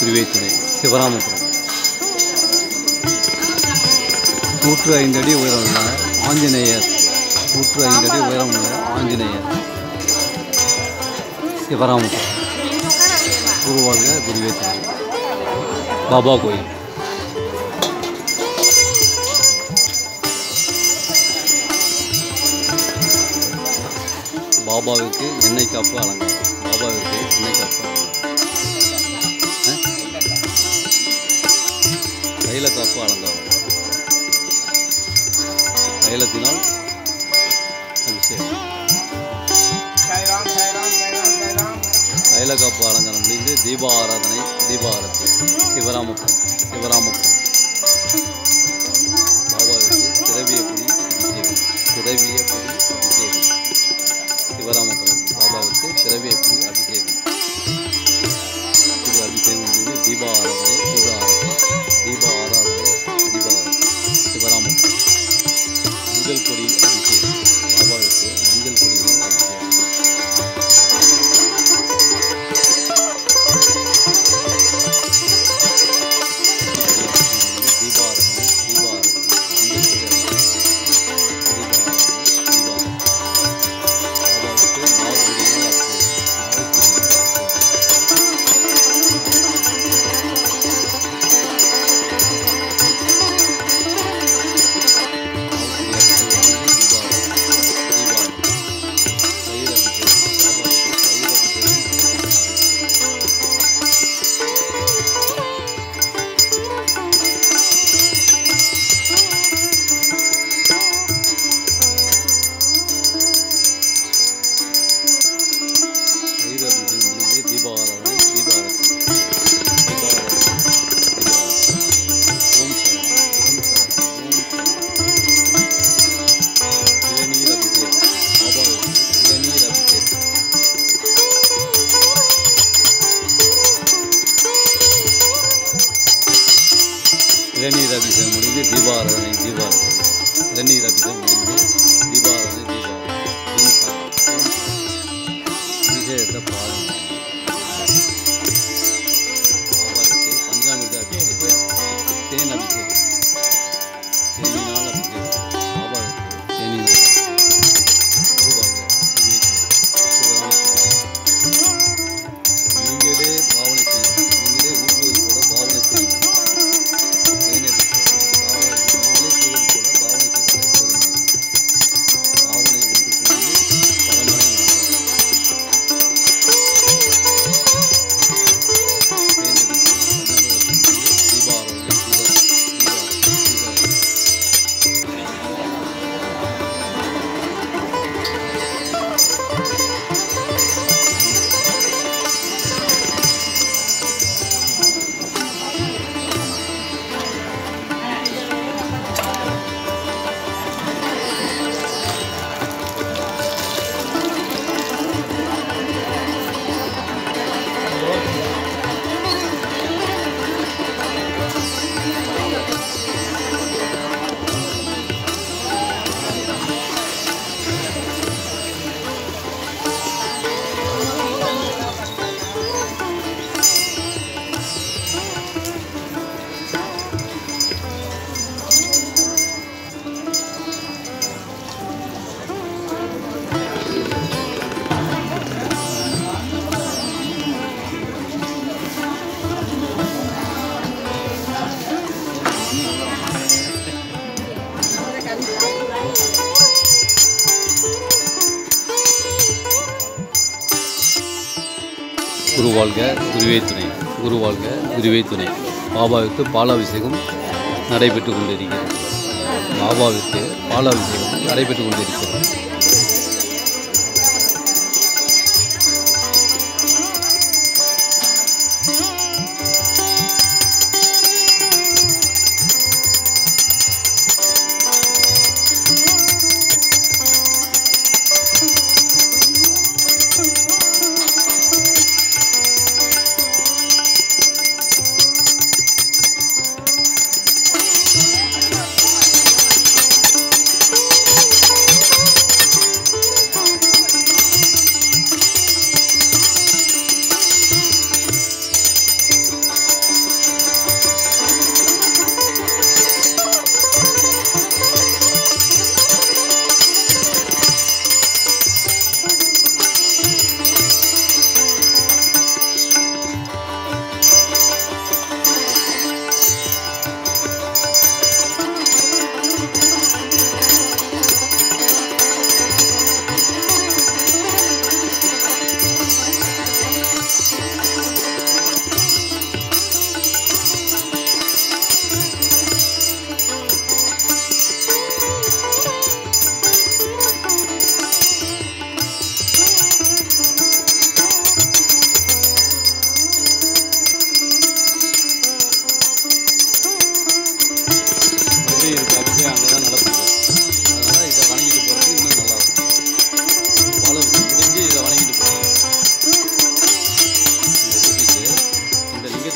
குருவே துணை சிவராமபுரம் நூற்று ஐந்து அடி உயரமுள்ள ஆஞ்சநேயர் நூற்று ஐந்து அடி உயரமுள்ள ஆஞ்சநேயர் சிவராமபுரம் குருவாழ்க குருவே துணை பாபா கோயில் பாபாவுக்கு எண்ணெய் காப்பு அலங்காரம் பாபாவுக்கு எண்ணெய் காப்பு அலங்காரம் ஆ? தைல காப்பு அலங்காரம் தைலத்தினால் அபிஷேகம் சாய்ராம் சாய்ராம் சாய்ராம் சாய்ராம் தைல காப்பு அலங்காரம் முடிந்து தீப ஆராதனை தீப ஆரத்தி சிவராமபுரம் சிவராமபுரம் பாபாவுக்கு திரவியப்படி அபிஷேகம் திரவியப்படி அபிஷேகம் சிவராமபுரம் பாபாவுக்கு திரவியப்படி அபிஷேகம் இப்படி அபிஷேகம் முடிந்து தீப ஆராதனை தீப ஆரத்தி தீப ஆராதனை தீப ஆரத்தி சிவராமபுரம் மஞ்சள் பொடி அபிஷேகம் பாபாவுக்கு மஞ்சள் பொடியினால் அபிஷேகம் தீபாரதனை தீபாரதனை தீபாரதனை தீபாரதனை பாபாவுக்கு மாவுடியினால் அபிஷேகம் மாவுடியினால் அபிஷேகம் தீபாராதனை தீபாரதி தீபாரதி தீபாரதி ஓம் சரணம் ஓம் சரணம் ஓம் சரணம் இளநீர் அபிஷேகம் பாபாவுக்கு இளநீர் அபிஷேகம் இளநீர் அபிஷேகம் முடிந்து தீபாராதனை தீபாரதி இளநீர் அபிஷேகம் முடிந்து தீபாராதனை தீபாரதி ஓம் சரணம் ஓம் சரணம் அபிஷேகத்தை பாருங்கள் பாபாவுக்கு பஞ்சாமிர்த அபிஷேகம் தேன் அபிஷேகம் தேனினால் அபிஷேகம் பாபாவுக்கு தேனினால் குருவாக நீங்களே பாவனை செய்யுங்க நீங்களே ஊற்றுவது போல பாவனை செய்யுங்க தேனை அபிஷேகம் பாபாவுக்கு நீங்களே செய்வது போல பாவனை செய்தாலே போதுமானது பாவனை ஒன்று கூடி பரமனை உண்டாகும் குருவாழ்க குருவே துணை குருவாழ்க குருவே துணை பாபாவுக்கு பாலாபிஷேகம் நடைபெற்று கொண்டிருக்கிறது பாபாவிற்கு பாலாபிஷேகம் நடைபெற்று கொண்டிருக்கிறது Thank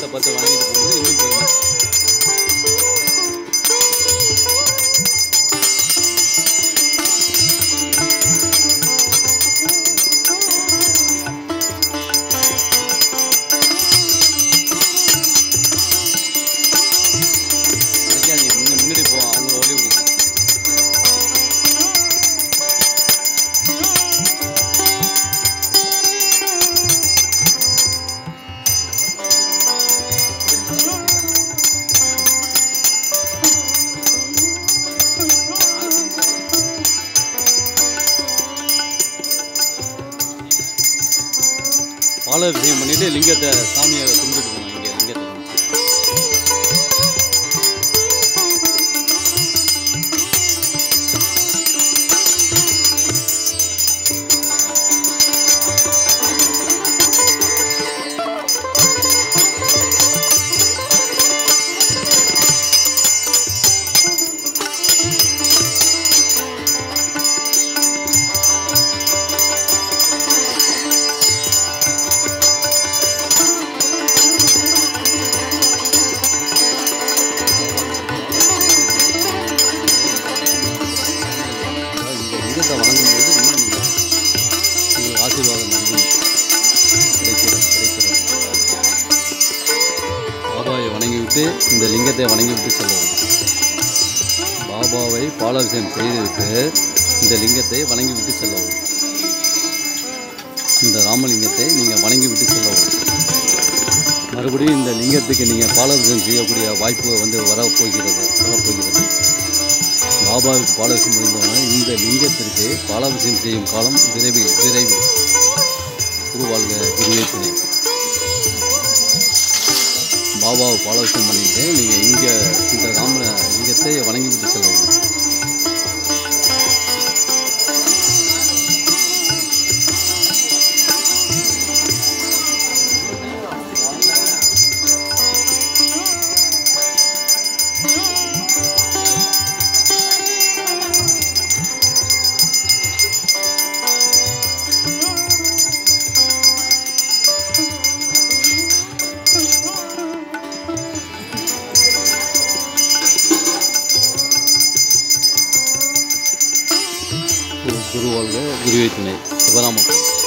லிங்கத்தை பார்த்து வணங்கிட்டு போகும்போது இன்னும் பெருமை நினைக்காதீங்க முன்ன- முன்னாடி போ அவங்க ஓடி விடுங்க பாலாபிஷேகம் பண்ணிட்டு லிங்கத்தை சாமியை கும்பிட்டு போங்க இங்கே லிங்கத்தை கும்பிட்டு. அதாவது இந்த லிங்கத்தை வணங்கும்போது இன்னும் நீங்கள் உங்களுக்கு ஆசீர்வாதம் நல்கும் கிடைக்கிறது கிடைக்கிறது பாபாவை வணங்கிவிட்டு இந்த லிங்கத்தை வணங்கிவிட்டு செல்லவும் பாபாவை பாலாபிஷேகம் செய்துவிட்டு இந்த லிங்கத்தை வணங்கிவிட்டு செல்லவும் இந்த ராமலிங்கத்தை நீங்கள் வணங்கிவிட்டு செல்லவும் மறுபடியும் இந்த லிங்கத்துக்கு நீங்கள் பாலாபிஷேகம் செய்யக்கூடிய வாய்ப்பு வந்து வரப்போகிறது வரப்போகிறது பாபாவுக்கு பாலாபிஷேகம் முடிந்தவுடனே இந்த லிங்கத்திற்கு பாலாபிஷேகம் செய்யும் காலம் விரைவில் விரைவில் குருவாழ்க குருவே துணை பாபாவை பாலாபிஷேகம் பண்ணிட்டு நீங்கள் இங்கே இந்த ராம லிங்கத்தை வணங்கிவிட்டு செல்லவும் குரு வாழ்க குருவே துணை சிவராமபுரம்